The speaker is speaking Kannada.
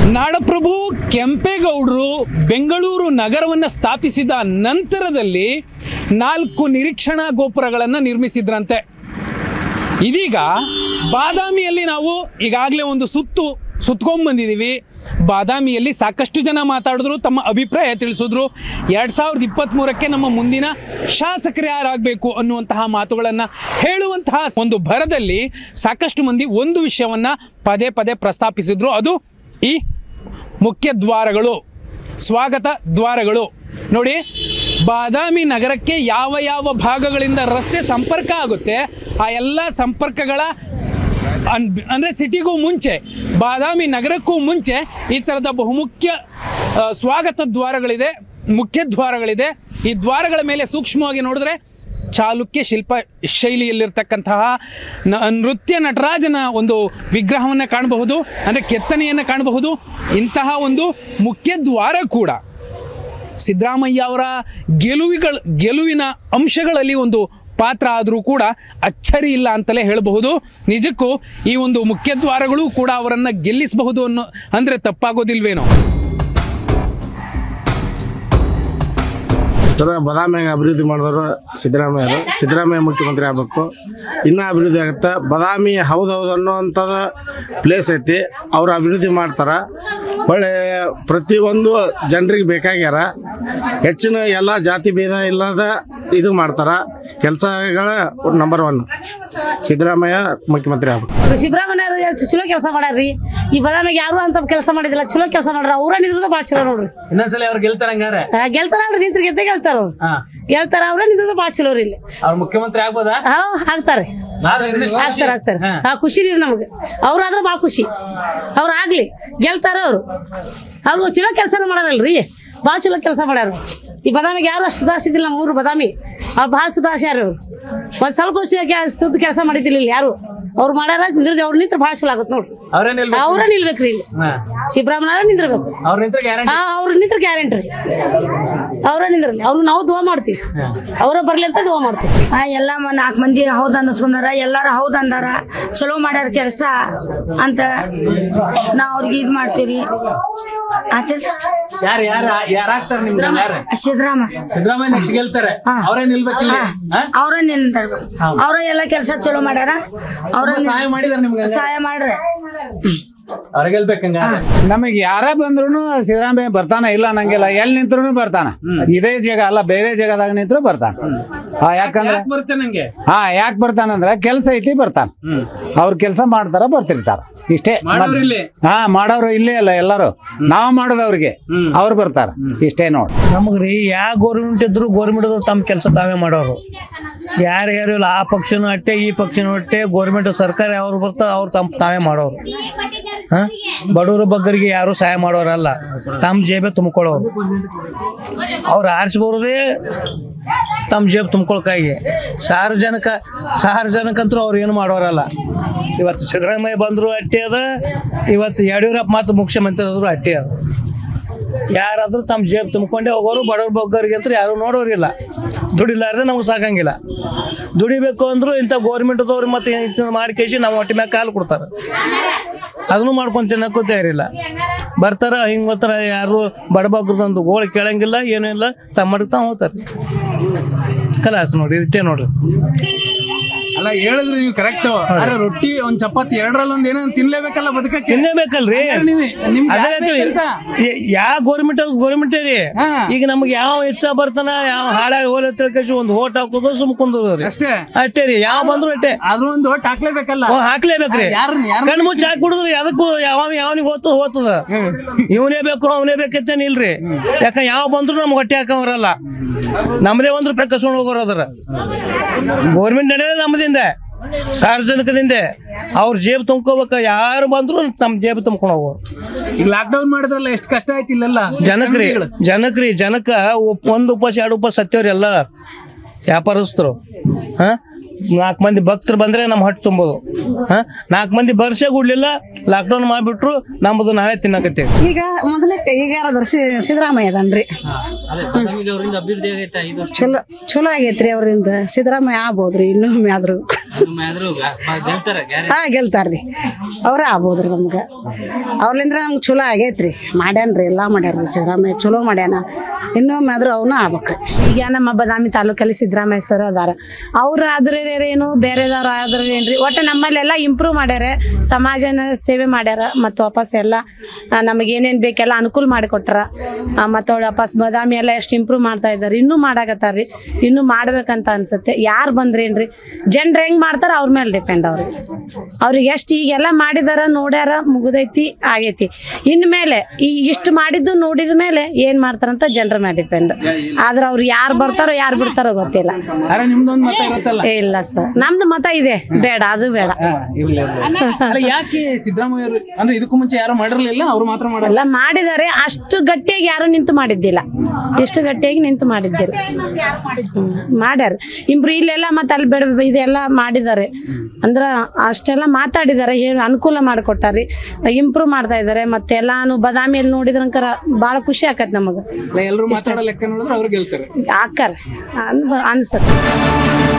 ನಾಡಪ್ರಭು ಕೆಂಪೇಗೌಡರು ಬೆಂಗಳೂರು ನಗರವನ್ನು ಸ್ಥಾಪಿಸಿದ ನಂತರದಲ್ಲಿ ನಾಲ್ಕು ನಿರೀಕ್ಷಣಾ ಗೋಪುರಗಳನ್ನು ನಿರ್ಮಿಸಿದ್ರಂತೆ ಇದೀಗ ಬಾದಾಮಿಯಲ್ಲಿ ನಾವು ಈಗಾಗಲೇ ಒಂದು ಸುತ್ತು ಸುತ್ಕೊಂಡ್ಬಂದಿದ್ದೀವಿ ಬಾದಾಮಿಯಲ್ಲಿ ಸಾಕಷ್ಟು ಜನ ಮಾತಾಡಿದ್ರು ತಮ್ಮ ಅಭಿಪ್ರಾಯ ತಿಳಿಸಿದ್ರು ಎರಡು ಸಾವಿರದ ಇಪ್ಪತ್ತ್ಮೂರಕ್ಕೆ ನಮ್ಮ ಮುಂದಿನ ಶಾಸಕರು ಯಾರಾಗಬೇಕು ಅನ್ನುವಂತಹ ಮಾತುಗಳನ್ನು ಹೇಳುವಂತಹ ಒಂದು ಭರದಲ್ಲಿ ಸಾಕಷ್ಟು ಮಂದಿ ಒಂದು ವಿಷಯವನ್ನು ಪದೇ ಪದೇ ಪ್ರಸ್ತಾಪಿಸಿದ್ರು ಅದು ಈ ಮುಖ್ಯ ದ್ವಾರಗಳು ಸ್ವಾಗತ ದ್ವಾರಗಳು ನೋಡಿ ಬಾದಾಮಿ ನಗರಕ್ಕೆ ಯಾವ ಯಾವ ಭಾಗಗಳಿಂದ ರಸ್ತೆ ಸಂಪರ್ಕ ಆಗುತ್ತೆ ಆ ಎಲ್ಲ ಸಂಪರ್ಕಗಳ ಅನ್ ಅಂದರೆ ಸಿಟಿಗೂ ಮುಂಚೆ ಬಾದಾಮಿ ನಗರಕ್ಕೂ ಮುಂಚೆ ಈ ಥರದ ಬಹುಮುಖ್ಯ ಆ, ಸ್ವಾಗತ ದ್ವಾರಗಳಿದೆ ಮುಖ್ಯ ದ್ವಾರಗಳಿದೆ ಈ ದ್ವಾರಗಳ ಮೇಲೆ ಸೂಕ್ಷ್ಮವಾಗಿ ನೋಡಿದ್ರೆ ಚಾಲುಕ್ಯ ಶಿಲ್ಪ ಶೈಲಿಯಲ್ಲಿರ್ತಕ್ಕಂತಹ ನ ನೃತ್ಯ ನಟರಾಜನ ಒಂದು ವಿಗ್ರಹವನ್ನು ಕಾಣಬಹುದು ಅಂದರೆ ಕೆತ್ತನೆಯನ್ನು ಕಾಣಬಹುದು ಇಂತಹ ಒಂದು ಮುಖ್ಯ ದ್ವಾರ ಕೂಡ ಸಿದ್ದರಾಮಯ್ಯ ಅವರ ಗೆಲುವಿಗಳ ಗೆಲುವಿನ ಅಂಶಗಳಲ್ಲಿ ಒಂದು ಪಾತ್ರ ಆದರೂ ಕೂಡ ಅಚ್ಚರಿ ಇಲ್ಲ ಅಂತಲೇ ಹೇಳಬಹುದು ನಿಜಕ್ಕೂ ಈ ಒಂದು ಮುಖ್ಯ ದ್ವಾರಗಳು ಕೂಡ ಅವರನ್ನು ಗೆಲ್ಲಿಸಬಹುದು ಅನ್ನೋ ಅಂದರೆ ತಪ್ಪಾಗೋದಿಲ್ವೇನೋ ಸರ್ ಬದಾಮಿಯಾಗ ಅಭಿವೃದ್ಧಿ ಮಾಡಿದವರು ಸಿದ್ದರಾಮಯ್ಯರು ಸಿದ್ದರಾಮಯ್ಯ ಮುಖ್ಯಮಂತ್ರಿ ಆಗಬೇಕು ಇನ್ನೂ ಅಭಿವೃದ್ಧಿ ಆಗುತ್ತೆ ಬದಾಮಿ ಹೌದು ಹೌದು ಅನ್ನೋವಂಥದ್ದು ಪ್ಲೇಸ್ ಐತಿ ಅವ್ರು ಅಭಿವೃದ್ಧಿ ಮಾಡ್ತಾರೆ ಒಳ್ಳೆ ಪ್ರತಿಯೊಂದು ಜನರಿಗೆ ಬೇಕಾಗ್ಯಾರ ಹೆಚ್ಚಿನ ಎಲ್ಲ ಜಾತಿ ಭೇದ ಇಲ್ಲದ ಇದು ಮಾಡ್ತಾರೆ ಕೆಲಸಗಳ ನಂಬರ್ ಒನ್ ಸಿದ್ದರಾಮಯ್ಯ ಮುಖ್ಯಮಂತ್ರಿ ಆಗಬೇಕು ಸಿದ್ದರಾಮಯ್ಯ ಚಲೋ ಕೆಲಸ ಮಾಡ್ಯಾರ್ರಿ ಈ ಬದಾಮಿಗೆ ಯಾರು ಅಂತ ಕೆಲಸ ಮಾಡಿದಿಲ್ಲ ಚಲೋ ಕೆಲಸ ಮಾಡ್ಯಾರ ಅವ್ರ ನಿಂದ್ರದ ಭಾಳ ಚಲೋ ನೋಡ್ರಿ ಇನ್ನೊಂದ್ಸಲ ಅವ್ರು ಗೆಲ್ತಾರೆ ಹಂಗಾರೆ ಆ, ಗೆಲ್ತಾರ ಅವ್ರು ನಿಂತ್ರ ಗೆದ್ದೆ ಗೆಲ್ತಾರ ಅವ್ರು ಹಾ ಗೆಲ್ತಾರ ಅವ್ರ ನಿಂದ್ರದ ಭಾಳ ಚಲೋ ರೀ ಇಲ್ಲಿ ಅವ್ರ ಮುಖ್ಯಮಂತ್ರಿ ಆಗ್ಬೋದಾ ಹಾ ಆಗ್ತಾರೆ ಆಗ್ತಾರ ಆಗ್ತಾರೆ ಹಾ ಖುಷಿ ರೀ ನಮ್ಗೆ ಅವ್ರಾದ್ರೆ ಭಾಳ ಖುಷಿ ಅವ್ರು ಆಗ್ಲಿ ಗೆಲ್ತಾರ ಅವ್ರು ಅವ್ರು ಚಲೋ ಕೆಲಸ ಮಾಡ್ಯಾರಲ್ರಿ ಭಾಳ ಚಲೋ ಕೆಲಸ ಮಾಡ್ಯಾರ ಈ ಬದಾಮಿಗೆ ಯಾರು ಅಷ್ಟು ಸುಧಾರಿಸಿದಿಲ್ಲ ನಮ್ಮ ಊರು ಬದಾಮಿ ಅವ್ರು ಭಾಳ ಸುಧಾರಿಸ್ಯಾರ ಅವ್ರು ಒಂದ್ ಸ್ವಲ್ಪ ಸುದ್ದ ಕೆಲಸ ಮಾಡಿದ್ದಿಲ್ಲ ಇಲ್ಲಿ ಯಾರು ಅವ್ರು ಮಾಡ್ಯಾರ ನಿಂದ್ರ ಅವ್ರು ನಿಂತ್ರ ಭಾಳ ಚಲೋ ಆಗತ್ತೆ ನೋಡ್ರಿ ಅವ್ರೇ ನಿಲ್ಬೇಕು ಅವ್ರ ನಿಲ್ಬೇಕ್ರಿ ಇಲ್ಲಿ ಸಿದ್ದರಾಮಯ್ಯ ನಿಂದಿರ್ಬೇಕು ಅವ್ರ ನಿಂತ್ರೆ ಗ್ಯಾರಂಟಿ ಹಾ ಅವ್ರ ನಿಂತ್ರ ಗ್ಯಾರಂಟಿ ಅವ್ರ ನಿಂದ್ರಲ್ಲ ಅವ್ರು ನಾವು ದುವಾ ಮಾಡ್ತೀವಿ ಅವ್ರ ಬರ್ಲಿ ಅಂತ ದುವಾ ಮಾಡ್ತೀವಿ ಆ ಎಲ್ಲ ಮ- ನಾಲ್ಕು ಮಂದಿ ಹೌದ್ ಅನ್ನಿಸ್ಕೊಂಡಾರ ಎಲ್ಲಾರು ಹೌದ್ ಅಂದಾರ ಚಲೋ ಮಾಡ್ಯಾರ ಕೆಲಸ ಅಂತ ನಾವ್ ಅವ್ರಿಗೆ ಇದು ಮಾಡ್ತೀವಿ ಆತ ಯಾರು ಯಾರು ಯಾರಾಗ್ತಾರೆ ನಿಮ್ಗೆ ಯಾರು ಸಿದ್ದರಾಮ ಸಿದ್ದರಾಮಯ್ಯ ನೆಕ್ಸ್ಟ್ ಗೆಲ್ತಾರೆ ಅವರೇ ನಿಲ್ಬೇಕಿಲ್ಲ ಅವ್ರ ನಿಂತಾರ ಅವ್ರ ಎಲ್ಲ ಕೆಲಸ ಚಲೋ ಮಾಡ್ಯಾರ ಅವ್ರ ಸಹಾಯ ಮಾಡಿದಾರೆ ನಿಮ್ಗೆ ಸಹಾಯ ಮಾಡ್ರೆ ಅವ್ರ ಗೆಲ್ಬೇಕಂಗ ನಮಗೆ ಯಾರೇ ಬಂದ್ರು ಸಿದ್ದರಾಮಯ್ಯ ಬರ್ತಾನ ಇಲ್ಲ ನಂಗಿಲ್ಲ ಎಲ್ಲಿ ನಿಂತ್ರು ಬರ್ತಾನ ಇದೇ ಜಾಗ ಅಲ್ಲ ಬೇರೆ ಜಾಗದಾಗ ನಿಂತ್ರು ಬರ್ತಾನ ಹಾ ಯಾಕಂದ್ರೆ ಬರುತ್ತೆ ನಂಗೆ ಹಾ ಯಾಕೆ ಬರ್ತಾನಂದ್ರ ಕೆಲ್ಸ ಐತಿ ಬರ್ತಾನ ಅವ್ರ ಕೆಲಸ ಮಾಡ್ತಾರ ಬರ್ತಿರ್ತಾರ ಇಷ್ಟೇ ಮಾಡೋರು ಇಲ್ಲಿ? ಹಾ ಮಾಡೋರು ಇಲ್ಲೇ ಅಲ್ಲ ಎಲ್ಲಾರು ನಾವ್ ಮಾಡೋದು ಅವ್ರಿಗೆ ಅವ್ರು ಬರ್ತಾರ ಇಷ್ಟೇ ನೋಡಿ ನಮಗ್ರಿ ಯಾವ ಗೋರ್ಮೆಂಟ್ ಇದ್ರು ಗೋರ್ಮೆಂಟ್ ತಮ್ಮ ಕೆಲಸ ತಾವೇ ಮಾಡೋರು ಯಾರು ಯಾರು ಇಲ್ಲ ಆ ಪಕ್ಷನೂ ಅಟ್ಟೆ ಈ ಪಕ್ಷನೂ ಅಟ್ಟೆ ಗೋರ್ಮೆಂಟ್ ಸರ್ಕಾರ ಯಾವ್ರು ಬರ್ತಾವ ಅವ್ರು ತಮ್ಮ ತಾವೇ ಮಾಡೋರು ಹಾ ಬಡವರ ಬಗ್ಗರಿಗೆ ಯಾರು ಸಹಾಯ ಮಾಡೋರಲ್ಲ ತಮ್ಮ ಜೇಬೆ ತುಂಬ್ಕೊಳ್ಳೋರು ಅವ್ರು ಆರಿಸಿ ಬರೋದೇ ತಮ್ಮ ಜೇಬ್ ತುಂಬ್ಕೊಳ್ಕಾಗಿ ಸಾರ್ವಜನಿಕ ಸಾರ್ವಜನಿಕಂತರೂ ಅವ್ರು ಏನು ಮಾಡೋರಲ್ಲ ಇವತ್ತು ಸಿದ್ದರಾಮಯ್ಯ ಬಂದರು ಅಟ್ಟೆ ಅದ ಇವತ್ತು ಯಡಿಯೂರಪ್ಪ ಮತ್ತು ಮುಖ್ಯಮಂತ್ರಿ ಆದ್ರು ಅಟ್ಟೆ ಅದ ಯಾರಾದ್ರೂ ತಮ್ಮ ಜೇಬ್ ತುಂಬಿಕೊಂಡೇ ಹೋಗೋರು ಬಡವ್ರ ಬಗ್ಗರಿಗೆ ಅಂತ ಯಾರು ನೋಡೋರಿಲ್ಲ ದುಡಿಲಾರ್ದೆ ನಮ್ಗೆ ಸಾಕಂಗಿಲ್ಲ ದುಡಿಬೇಕು ಅಂದ್ರು ಇಂಥ ಗೋರ್ಮೆಂಟ್ದವ್ರು ಮತ್ತೆ ಇಂಥ ಮಾಡಿ ಕೇಸಿ ನಾವು ಹೊಟ್ಟೆ ಮ್ಯಾಗ ಕಾಲು ಕೊಡ್ತಾರೆ ಅದನ್ನು ಮಾಡ್ಕೊಂಡು ತಿನ್ನಕ್ಕೂ ತಯಾರಿಲ್ಲ ಬರ್ತಾರ ಹಿಂಗೆ ಬರ್ತಾರ ಯಾರು ಬಡಬಗ್ರದೊಂದು ಗೋಳು ಕೇಳಂಗಿಲ್ಲ ಏನೂ ಇಲ್ಲ ತಮ್ಮ ಮಡಗ್ ತಾವು ಹೋಗ್ತಾರೆ ಕಲಾಸ್ ನೋಡಿ ಇಷ್ಟೇ ನೋಡ್ರಿ ಅಲ್ಲ ಹೇಳಿದ್ರಿ ನೀವು ಕರೆಕ್ಟ್ ಅರೆ ರೊಟ್ಟಿ ಒಂದ್ ಚಪಾತಿ ಎರಡರಲ್ಲಿ ಒಂದ್ ಏನೋ ತಿನ್ಲೇಬೇಕಲ್ಲ ಬದುಕಕ್ಕೆ ತಿನ್ನೇಬೇಕಲ್ರಿ ನೀವೇ ನಿಮ್ಗೆ ಅದೇ ಯಾರ್ ಬೇಕಂತ? ಯಾವ ಗೋರ್ಮೆಂಟ್ ಗೋರ್ಮೆಂಟ್ ರೀ ಹಾ. ಈಗ ನಮ್ಗೆ ಯಾವ ಹೆಚ್ಚ ಬರ್ತಾನ ಯಾವ ಹಾಳಾಗಿ ಹೋಲ ತಿಳ್ಕೇಸಿ ಒಂದು ಓಟ್ ಹಾಕೋದು ಸುಮ್ ಕುಂದ್ರಿ ಅಷ್ಟೇ ಅಷ್ಟೇ ರೀ ಯಾವ ಬಂದ್ರು ಅಷ್ಟೇ ಆದ್ರೂ ಒಂದು ಒಟ್ಟು ಹಾಕ್ಲೇಬೇಕಲ್ಲ ಹ್ಞೂ, ಹಾಕ್ಲೇಬೇಕ್ರಿ ಯಾರನ್ನ ಯಾರನ್ನ ಕಣ್ಣು ಮುಚ್ಚಿ ಹಾಕ್ಬಿಡುದ್ರಿ ಅದಕ್ಕೂ ಯಾವ ಯಾವನಿಗೆ ಹೋಗ್ತದ ಹೋಗ್ತದ ಇವನೇ ಬೇಕು ಅವನೇ ಬೇಕತ್ತೇನು ಇಲ್ರಿ ಯಾಕ ಯಾವ ಬಂದ್ರು ನಮ್ಗೆ ಹೊಟ್ಟೆ ಹಾಕವ್ರಲ್ಲ ನಮ್ಮದೇ ಒಂದು ರೂಪಾಯಿ ಕಸ್ಕೊಂಡು ಹೋಗೋರು ಅದ್ರ ಗೋರ್ಮೆಂಟ್ ನಡೆಯೋದು ನಮ್ಮದಿಂದ ಸಾರ್ವಜನಿಕದಿಂದ ಅವ್ರ ಜೇಬ್ ತುಂಬ್ಕೋಬೇಕ ಯಾರು ಬಂದ್ರು ತಮ್ಮ ಜೇಬ್ ತುಂಬ್ಕೊಂಡು ಹೋಗೋರು ಈಗ ಲಾಕ್ ಡೌನ್ ಮಾಡಿದ್ರಲ್ಲ ಎಷ್ಟು ಕಷ್ಟ ಆಯ್ತು ಇಲ್ಲೆಲ್ಲ ಜನಕ್ರಿ ಜನಕ್ರಿ ಜನಕ್ಕ ಉಪ್- ಒಂದ್ ಉಪವಾಸ ಎರಡು ಉಪವಾಸ ಸತ್ತೇವ್ರಿ ಎಲ್ಲ ವ್ಯಾಪಾರಸ್ಥರು ಹಾ ನಾಲ್ಕು ಮಂದಿ ಭಕ್ತರು ಬಂದ್ರೆ ನಮ್ಮ ಹೊಟ್ಟೆ ತುಂಬೋದು ಹಾ ನಾಲ್ಕು ಮಂದಿ ಬರ್ಸೇ ಗುಡ್ಲಿಲ್ಲ ಲಾಕ್ಡೌನ್ ಮಾಡಿಬಿಟ್ರು ನಮ್ಮದು ನಾವೇ ತಿನ್ನಕತ್ತೇವೆ ಈಗ ಮೊದಲಕ್ಕೆ ಈಗ ಯಾರಾದ್ರು ಸಿದ್ದರಾಮಯ್ಯ ಅದನ್ರಿ ಚಲೋ ಚಲೋ ಆಗೈತ್ರಿ ಅವರಿಂದ ಸಿದ್ದರಾಮಯ್ಯ ಆಗ್ಬೋದ್ರಿ ಇನ್ನೊಮ್ಮೆ ಆದ್ರು ಹಾ ಗೆಲ್ತಾರ್ರಿ ಅವ್ರ ಆಗ್ಬೋದ್ರಿ ನಮ್ಗೆ ಅವ್ರಲಿಂದ್ರ ನಮ್ಗೆ ಚಲೋ ಆಗೈತ್ರಿ ಮಾಡ್ಯಾನ್ರಿ ಎಲ್ಲಾ ಮಾಡ್ಯಾರ್ರಿ ಸಿದ್ದರಾಮಯ್ಯ ಚಲೋ ಮಾಡ್ಯಾನ ಇನ್ನೊಮ್ಮೆ ಆದ್ರೂ ಅವನು ಆಗ್ಬೇಕ್ರಿ ಈಗ ನಮ್ಮ ಬದಾಮಿ ತಾಲೂಕಲ್ಲಿ ಸಿದ್ದರಾಮಯ್ಯ ಸರ್ ಅದಾರ ಅವ್ರು ಆದ್ರೆ ಏನು ಬೇರೆದವ್ರು ಆದ್ರೆ ಏನ್ರಿ ಒಟ್ಟು ನಮ್ಮಲ್ಲೆಲ್ಲ ಇಂಪ್ರೂವ್ ಮಾಡ್ಯಾರ ಸಮಾಜನ ಸೇವೆ ಮಾಡ್ಯಾರ ಮತ್ತು ವಾಪಸ್ ಎಲ್ಲ ನಮಗೆ ಏನೇನು ಬೇಕೆಲ್ಲ ಅನುಕೂಲ ಮಾಡಿಕೊಟ್ಟಾರ ಮತ್ತು ವಾಪಸ್ ಬದಾಮಿ ಎಲ್ಲ ಎಷ್ಟು ಇಂಪ್ರೂವ್ ಮಾಡ್ತಾ ಇದ್ದಾರೆ ಇನ್ನೂ ಮಾಡಾಕತ್ತಾರ್ರಿ ಇನ್ನೂ ಮಾಡ್ಬೇಕಂತ ಅನ್ಸುತ್ತೆ ಯಾರು ಬಂದ್ರೇನ್ರಿ ಜನರು ಹೆಂಗ್ ಮಾಡ್ತಾರ ಅವ್ರ ಮೇಲೆ ಡಿಪೆಂಡ್ ಅವ್ರಿಗೆ ಅವ್ರಿಗೆ ಎಷ್ಟು ಈಗೆಲ್ಲ ಮಾಡಿದಾರ ನೋಡ್ಯಾರ ಮುಗ್ದೈತಿ ಆಗೈತಿ ಇನ್ಮೇಲೆ ಈ ಇಷ್ಟು ಮಾಡಿದ್ದು ನೋಡಿದ ಮೇಲೆ ಏನ್ ಮಾಡ್ತಾರಂತ ಜನರ ಮೇಲೆ ಡಿಪೆಂಡ್ ಆದ್ರೆ ಅವ್ರು ಯಾರು ಬರ್ತಾರೋ ಯಾರು ಬಿಡ್ತಾರೋ ಗೊತ್ತಿಲ್ಲ ಅರೆ ನಿಮ್ದೊಂದು ಮತ ಇರುತ್ತಲ್ಲ ಏ, ಇಲ್ಲ ಸರ್ ನಮ್ದು ಮತ ಇದೆ ಬೇಡ ಅದು ಬೇಡ ಹಾ, ಇರ್ಲಿ, ಇರ್ಲಿ. ಅಲ್ಲ ಯಾಕೆ ಸಿದ್ದರಾಮಯ್ಯ ಅವರು ಅಂದ್ರೆ ಇದಕ್ಕೂ ಮುಂಚೆ ಯಾರು ಮಾಡಿರ್ಲಿಲ್ಲ ಅವ್ರು ಮಾತ್ರ ಮಾಡಲ್ಲ ಎಲ್ಲ ಮಾಡಿದ್ದಾರೆ ಅಷ್ಟು ಗಟ್ಟಿಯಾಗಿ ಯಾರು ನಿಂತು ಮಾಡಿದ್ದಿಲ್ಲ ಇಷ್ಟು ಗಟ್ಟಿಯಾಗಿ ನಿಂತು ಮಾಡಿದ್ದಿಲ್ಲ ಹ್ಮ್, ಮಾಡ್ಯಾರ ಇಂಪ್ರೂ ಇಲ್ಲೆಲ್ಲ ಮತ್ತೆ ಅಲ್ಲಿ ಬೇಡ ಇದೆಲ್ಲ ಮಾಡಿದ್ದಾರೆ ಅಂದ್ರ ಅಷ್ಟೆಲ್ಲ ಮಾತಾಡಿದ್ದಾರೆ ಏನು ಅನುಕೂಲ ಮಾಡಿಕೊಟ್ಟಾರಿ ಇಂಪ್ರೂವ್ ಮಾಡ್ತಾ ಇದ್ದಾರೆ ಮತ್ತೆ ಎಲ್ಲಾನು ಬದಾಮಿಯಲ್ಲಿ ನೋಡಿದ್ರಂಕರ ಭಾಳ ಖುಷಿ ಆಕತ್ ನಮಗೆ ಎಲ್ಲರೂ ಮಾತಾಡೋ ಲೆಕ್ಕ ನೋಡಿದ್ರೆ ಅವ್ರು ಗೆಲ್ತಾರೆ ಆಕಾರ ಅನ್ಸುತ್ತೆ